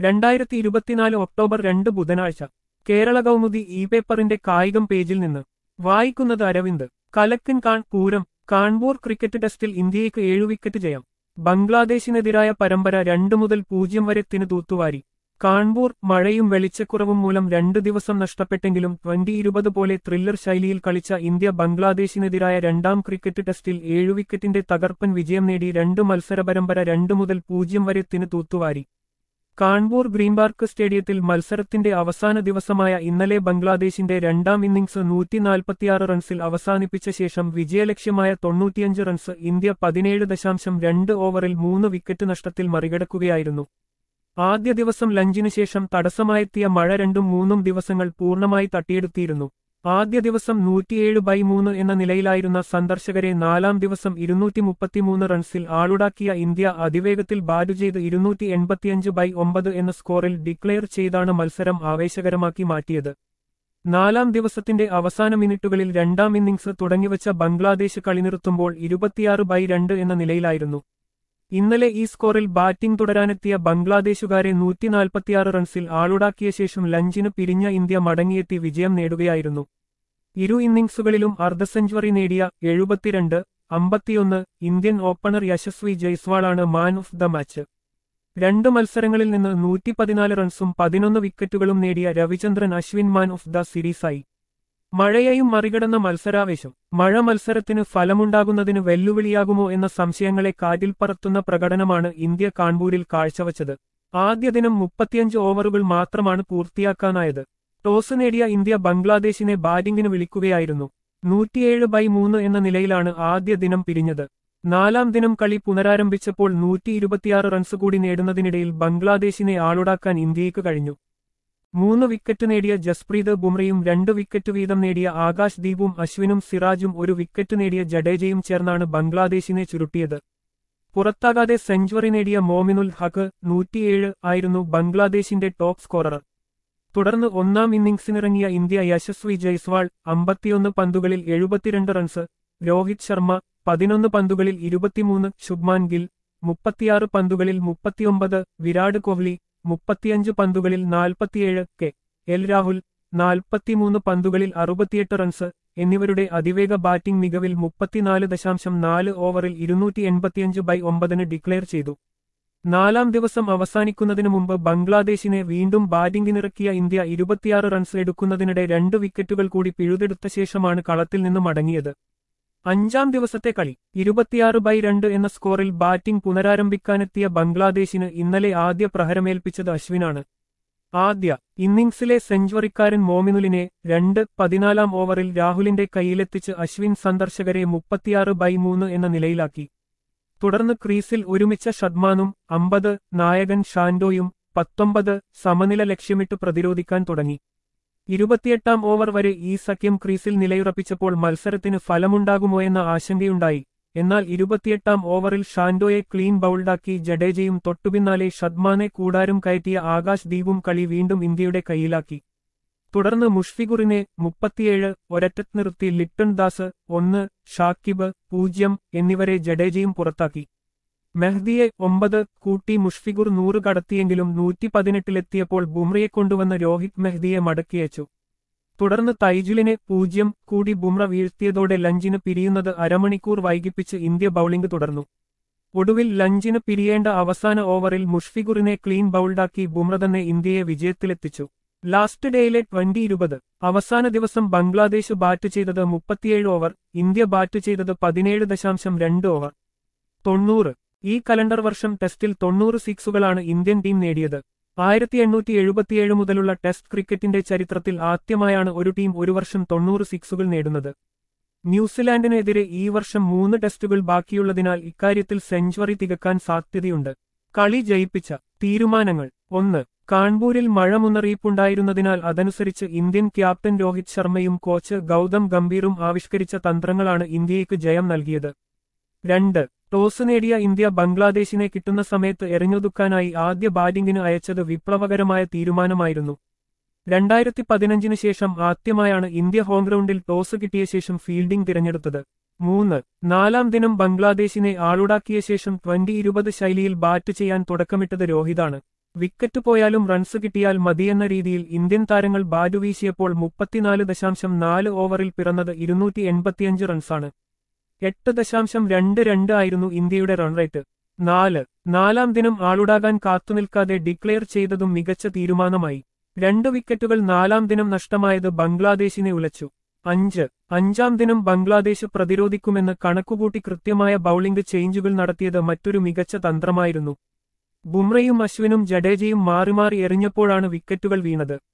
രണ്ടായിരത്തി ഇരുപത്തിനാല് ഒക്ടോബർ രണ്ട് ബുധനാഴ്ച കേരള കൗമുദി ഇ പേപ്പറിന്റെ കായികം പേജിൽ നിന്ന് വായിക്കുന്നത് അരവിന്ദ് കലക്കൻ കാൺ പൂരം കാൺപൂർ ക്രിക്കറ്റ് ടെസ്റ്റിൽ ഇന്ത്യയ്ക്ക് ഏഴു വിക്കറ്റ് ജയം ബംഗ്ലാദേശിനെതിരായ പരമ്പര രണ്ടു മുതൽ പൂജ്യം വരെ ത്തിന് തൂത്തുവാരി കാൺപൂർ മഴയും വെളിച്ചക്കുറവും മൂലം രണ്ടു ദിവസം നഷ്ടപ്പെട്ടെങ്കിലും ട്വന്റി ഇരുപത് പോലെ ത്രില്ലർ ശൈലിയിൽ കളിച്ച ഇന്ത്യ ബംഗ്ലാദേശിനെതിരായ രണ്ടാം ക്രിക്കറ്റ് ടെസ്റ്റിൽ ഏഴു വിക്കറ്റിന്റെ തകർപ്പൻ വിജയം നേടി രണ്ട് മത്സര പരമ്പര രണ്ടു മുതൽ പൂജ്യം വരെ ത്തിന് തൂത്തുവാരി കാൺപൂർ ഗ്രീൻപാർക്ക് സ്റ്റേഡിയത്തിൽ മത്സരത്തിന്റെ അവസാന ദിവസമായ ഇന്നലെ ബംഗ്ലാദേശിന്റെ രണ്ടാം ഇന്നിംഗ്സ് നൂറ്റിനാൽപ്പത്തിയാറ് റൺസിൽ അവസാനിപ്പിച്ച ശേഷം വിജയലക്ഷ്യമായ തൊണ്ണൂറ്റിയഞ്ച് റൺസ് ഇന്ത്യ പതിനേഴ് ദശാംശം രണ്ട് ഓവറിൽ മൂന്ന് വിക്കറ്റ് നഷ്ടത്തിൽ മറികടക്കുകയായിരുന്നു ആദ്യ ദിവസം ലഞ്ചിനു ശേഷം തടസ്സമായെത്തിയ മഴ രണ്ടും മൂന്നും ദിവസങ്ങൾ പൂർണ്ണമായി തട്ടിയെടുത്തിയിരുന്നു ആദ്യ ദിവസം നൂറ്റിയേഴ് ബൈ മൂന്ന് എന്ന നിലയിലായിരുന്ന സന്ദർശകരെ നാലാം ദിവസം ഇരുന്നൂറ്റി മുപ്പത്തിമൂന്ന് റൺസിൽ ആളുടാക്കിയ ഇന്ത്യ അതിവേഗത്തിൽ ബാറ്റു ചെയ്ത് ഇരുന്നൂറ്റി എൺപത്തിയഞ്ച് ബൈ ഒമ്പത് എന്ന സ്കോറിൽ ഡിക്ലെയർ ചെയ്താണ് മത്സരം ആവേശകരമാക്കി മാറ്റിയത് നാലാം ദിവസത്തിന്റെ അവസാന മിനിറ്റുകളിൽ രണ്ടാം ഇന്നിംഗ്സ് തുടങ്ങിവച്ച ബംഗ്ലാദേശ് കളി നിർത്തുമ്പോൾ ഇരുപത്തിയാറ് ബൈ രണ്ട് എന്ന നിലയിലായിരുന്നു ഇന്നലെ ഈ സ്കോറിൽ ബാറ്റിംഗ് തുടരാനെത്തിയ ബംഗ്ലാദേശുകാരെ നൂറ്റിനാൽപ്പത്തിയാറ് റൺസിൽ ആളുടാക്കിയ ശേഷം ലഞ്ചിന് പിരിഞ്ഞ ഇന്ത്യ മടങ്ങിയെത്തി വിജയം നേടുകയായിരുന്നു ഇരു ഇന്നിംഗ്സുകളിലും അർദ്ധ സെഞ്ചുറി നേടിയ എഴുപത്തിരണ്ട് അമ്പത്തിയൊന്ന് ഇന്ത്യൻ ഓപ്പണർ യശസ്വി ജയ്സ്വാളാണ് മാൻ ഓഫ് ദ മാച്ച് രണ്ട് മത്സരങ്ങളിൽ നിന്ന് നൂറ്റി പതിനാല് റൺസും പതിനൊന്ന് വിക്കറ്റുകളും നേടിയ Ravichandran Ashwin man of the സീരീസായി മഴയെയും മറികടന്ന മത്സരാവേശം മഴ മത്സരത്തിന് ഫലമുണ്ടാകുന്നതിന് വെല്ലുവിളിയാകുമോ എന്ന സംശയങ്ങളെ കാറ്റിൽ പറത്തുന്ന പ്രകടനമാണ് ഇന്ത്യ കാൺപൂരിൽ കാഴ്ചവച്ചത് ആദ്യ ദിനം മുപ്പത്തിയഞ്ച് ഓവറുകൾ മാത്രമാണ് പൂർത്തിയാക്കാനായത് ടോസ് നേടിയ ഇന്ത്യ ബംഗ്ലാദേശിനെ ബാറ്റിംഗിന് വിളിക്കുകയായിരുന്നു നൂറ്റിയേഴ് ബൈ മൂന്ന് എന്ന നിലയിലാണ് ആദ്യ ദിനം പിരിഞ്ഞത് നാലാം ദിനം കളി പുനരാരംഭിച്ചപ്പോൾ നൂറ്റി ഇരുപത്തിയാറ് റൺസ് കൂടി നേടുന്നതിനിടയിൽ ബംഗ്ലാദേശിനെ ആളുടാക്കാൻ ഇന്ത്യയ്ക്ക് കഴിഞ്ഞു മൂന്ന് വിക്കറ്റ് നേടിയ ജസ്പ്രീത് ബുംറയും രണ്ട് വിക്കറ്റ് വീതം നേടിയ ആകാശ് ദീപും അശ്വിനും സിറാജും ഒരു വിക്കറ്റ് നേടിയ ജഡേജയും ചേർന്നാണ് ബംഗ്ലാദേശിനെ ചുരുട്ടിയത് പുറത്താകാതെ സെഞ്ചുറി നേടിയ മോമിനുൽ ഹക്ക് നൂറ്റിയേഴ് ആയിരുന്നു ബംഗ്ലാദേശിന്റെ ടോപ്പ് സ്കോറർ തുടർന്ന് ഒന്നാം ഇന്നിംഗ്സിനിറങ്ങിയ ഇന്ത്യ യശസ്വി ജയ്സ്വാൾ അമ്പത്തിയൊന്ന് പന്തുകളിൽ എഴുപത്തിരണ്ട് റൺസ് രോഹിത് ശർമ്മ പതിനൊന്ന് പന്തുകളിൽ ഇരുപത്തിമൂന്ന് ശുഭ്മാൻ ഗിൽ മുപ്പത്തിയാറ് പന്തുകളിൽ മുപ്പത്തിയൊമ്പത് വിരാട് കോഹ്ലി മുപ്പത്തിയഞ്ച് പന്തുകളിൽ നാൽപ്പത്തിയേഴ് കെ എൽ രാഹുൽ നാൽപ്പത്തിമൂന്ന് പന്തുകളിൽ അറുപത്തിയെട്ട് റൺസ് എന്നിവരുടെ അതിവേഗ ബാറ്റിംഗ് മികവിൽ മുപ്പത്തിനാല് ദശാംശം നാല് ഓവറിൽ ഇരുന്നൂറ്റി എൺപത്തിയഞ്ച് ബൈ ഒമ്പതിന് ഡിക്ലെയർ ചെയ്തു നാലാം ദിവസം അവസാനിക്കുന്നതിനു മുമ്പ് ബംഗ്ലാദേശിനെ വീണ്ടും ബാറ്റിംഗിനിറക്കിയ ഇന്ത്യ ഇരുപത്തിയാറ് റൺസ് എടുക്കുന്നതിനിടെ രണ്ട് വിക്കറ്റുകൾ കൂടി പിഴുതെടുത്ത ശേഷമാണ് കളത്തിൽ നിന്ന് മടങ്ങിയത് അഞ്ചാം ദിവസത്തെ കളി ഇരുപത്തിയാറ് ബൈ രണ്ട് എന്ന സ്കോറിൽ ബാറ്റിംഗ് പുനരാരംഭിക്കാനെത്തിയ ബംഗ്ലാദേശിന് ഇന്നലെ ആദ്യ പ്രഹരമേൽപ്പിച്ചത് അശ്വിനാണ് ആദ്യ ഇന്നിംഗ്സിലെ സെഞ്ചുറിക്കാരൻ മോമിനുലിനെ രണ്ട് പതിനാലാം ഓവറിൽ രാഹുലിന്റെ കൈയിലെത്തിച്ച് അശ്വിൻ സന്ദർശകരെ മുപ്പത്തിയാറ് ബൈ മൂന്ന് എന്ന നിലയിലാക്കി തുടർന്ന് ക്രീസിൽ ഒരുമിച്ച ഷഡ്മാനും അമ്പത് നായകൻ ഷാൻഡോയും പത്തൊമ്പത് സമനില ലക്ഷ്യമിട്ട് പ്രതിരോധിക്കാൻ തുടങ്ങി ഇരുപത്തിയെട്ടാം ഓവർ വരെ ഈ സഖ്യം ക്രീസിൽ നിലയുറപ്പിച്ചപ്പോൾ മത്സരത്തിന് ഫലമുണ്ടാകുമോയെന്ന ആശങ്കയുണ്ടായി എന്നാൽ ഇരുപത്തിയെട്ടാം ഓവറിൽ ഷാൻഡോയെ ക്ലീൻ ബൗൾഡാക്കി ജഡേജയും തൊട്ടുപിന്നാലെ ഷദ്മാനെ കൂടാരും കയറ്റിയ ആകാശ് ദീപും കളി വീണ്ടും ഇന്ത്യയുടെ കൈയിലാക്കി തുടർന്ന് മുഷ്ഫിഖുറിനെ മുപ്പത്തിയേഴ് ഒരറ്റത്ത് നിർത്തി ലിട്ടൺ ദാസ് ഒന്ന് ഷാക്കിബ് പൂജ്യം എന്നിവരെ ജഡേജയും പുറത്താക്കി മെഹ്ദിയെ ഒമ്പത് കൂട്ടി മുഷ്ഫിഖുർ നൂറ് കടത്തിയെങ്കിലും നൂറ്റി പതിനെട്ടിലെത്തിയപ്പോൾ ബുംറയെ കൊണ്ടുവന്ന രോഹിത് മെഹ്ദിയെ മടക്കിയച്ചു തുടർന്ന് തൈജുലിനെ പൂജ്യം കൂടി ബുംറ വീഴ്ത്തിയതോടെ ലഞ്ചിന് പിരിയുന്നത് അരമണിക്കൂർ വൈകിപ്പിച്ച് ഇന്ത്യ ബൌളിംഗ് തുടർന്നു ഒടുവിൽ ലഞ്ചിന് പിരിയേണ്ട അവസാന ഓവറിൽ മുഷ്ഫിഖുറിനെ ക്ലീൻ ബൌൾഡാക്കി ബുംറ തന്നെ ഇന്ത്യയെ വിജയത്തിലെത്തിച്ചു ലാസ്റ്റ് ഡേയിലെ ട്വന്റി ഇരുപത് അവസാന ദിവസം ബംഗ്ലാദേശ് ബാറ്റ് ചെയ്തത് മുപ്പത്തിയേഴ് ഓവർ ഇന്ത്യ ബാറ്റ് ചെയ്തത് പതിനേഴ് ദശാംശം രണ്ട് ഓവർ തൊണ്ണൂറ് ഈ കലണ്ടർ വർഷം ടെസ്റ്റിൽ തൊണ്ണൂറ് സിക്സുകളാണ് ഇന്ത്യൻ ടീം നേടിയത് ആയിരത്തി എണ്ണൂറ്റി എഴുപത്തിയേഴ് മുതലുള്ള ടെസ്റ്റ് ക്രിക്കറ്റിന്റെ ചരിത്രത്തിൽ ആദ്യമായാണ് ഒരു ടീം ഒരു വർഷം തൊണ്ണൂറ് സിക്സുകൾ നേടുന്നത് ന്യൂസിലാൻഡിനെതിരെ ഈ വർഷം മൂന്ന് ടെസ്റ്റുകൾ ബാക്കിയുള്ളതിനാൽ ഇക്കാര്യത്തിൽ സെഞ്ചുറി തികക്കാൻ സാധ്യതയുണ്ട് കളി ജയിപ്പിച്ച തീരുമാനങ്ങൾ ഒന്ന് കാൺപൂരിൽ മഴ മുന്നറിയിപ്പുണ്ടായിരുന്നതിനാൽ അതനുസരിച്ച് ഇന്ത്യൻ ക്യാപ്റ്റൻ രോഹിത് ശർമ്മയും കോച്ച് ഗൗതം ഗംഭീറും ആവിഷ്കരിച്ച തന്ത്രങ്ങളാണ് ഇന്ത്യയ്ക്ക് ജയം നൽകിയത് രണ്ട് ടോസ് നേടിയ ഇന്ത്യ ബംഗ്ലാദേശിനെ കിട്ടുന്ന സമയത്ത് എറിഞ്ഞൊതുക്കാനായി ആദ്യ ബാറ്റിംഗിന് അയച്ചത് വിപ്ലവകരമായ തീരുമാനമായിരുന്നു രണ്ടായിരത്തി പതിനഞ്ചിന് ശേഷം ആദ്യമായാണ് ഇന്ത്യ ഹോം ഗ്രൗണ്ടിൽ ടോസ് കിട്ടിയ ശേഷം ഫീൽഡിംഗ് തിരഞ്ഞെടുത്തത് മൂന്ന് നാലാം ദിനം ബംഗ്ലാദേശിനെ ആളുടാക്കിയ ശേഷം ട്വന്റി ഇരുപത് ശൈലിയിൽ ബാറ്റ് ചെയ്യാൻ തുടക്കമിട്ടത് രോഹിതാണ് വിക്കറ്റ് പോയാലും റൺസ് കിട്ടിയാൽ മതിയെന്ന രീതിയിൽ ഇന്ത്യൻ താരങ്ങൾ ബാറ്റു വീശിയപ്പോൾ മുപ്പത്തിനാല് ദശാംശം നാല് ഓവറിൽ പിറന്നത് ഇരുന്നൂറ്റി എൺപത്തിയഞ്ച് റൺസാണ് എട്ട് ദശാംശം രണ്ട് രണ്ട് ആയിരുന്നു ഇന്ത്യയുടെ റൺറേറ്റ് നാല് നാലാം ദിനം ആളുടാകാൻ കാത്തുനിൽക്കാതെ ഡിക്ലെയർ ചെയ്തതും മികച്ച തീരുമാനമായി രണ്ട് വിക്കറ്റുകൾ നാലാം ദിനം നഷ്ടമായത് ബംഗ്ലാദേശിനെ ഉലച്ചു അഞ്ച് അഞ്ചാം ദിനം ബംഗ്ലാദേശ് പ്രതിരോധിക്കുമെന്ന് കണക്കുകൂട്ടി കൃത്യമായ ബൌളിംഗ് ചേഞ്ചുകൾ നടത്തിയത് മറ്റൊരു മികച്ച തന്ത്രമായിരുന്നു ബുംറയും അശ്വിനും ജഡേജയും മാറി മാറി എറിഞ്ഞപ്പോഴാണ് വിക്കറ്റുകൾ വീണത്